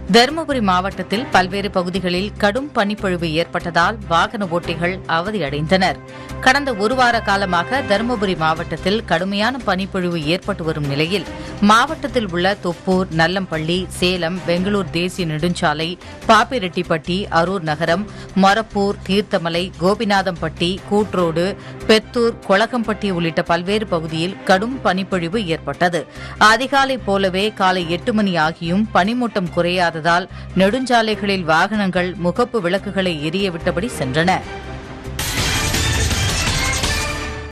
தருமபுரி மாவட்டத்தில் பல்வேறு பகுதிகளில் கடும் பனிப்பொழிவு ஏற்பட்டதால் வாகன ஓட்டிகள் அவதியடைந்தனர் கடந்த ஒரு வார காலமாக தருமபுரி மாவட்டத்தில் கடுமையான பனிப்பொழிவு ஏற்பட்டு வரும் நிலையில் மாவட்டத்தில் உள்ள தொப்பூர் நல்லம்பள்ளி சேலம் பெங்களூர் தேசிய நெடுஞ்சாலை பாப்பிரெட்டிப்பட்டி அரூர் நகரம் மொரப்பூர் தீர்த்தமலை கோபிநாதம்பட்டி கூட்ரோடு பெத்தூர் கொளகம்பட்டி உள்ளிட்ட பல்வேறு பகுதியில் கடும் பனிப்பொழிவு ஏற்பட்டது அதிகாலை போலவே காலை எட்டு மணி ஆகியும் பனிமூட்டம் குறையாததால் நெடுஞ்சாலைகளில் வாகனங்கள் முகப்பு விளக்குகளை எரிய விட்டபடி சென்றன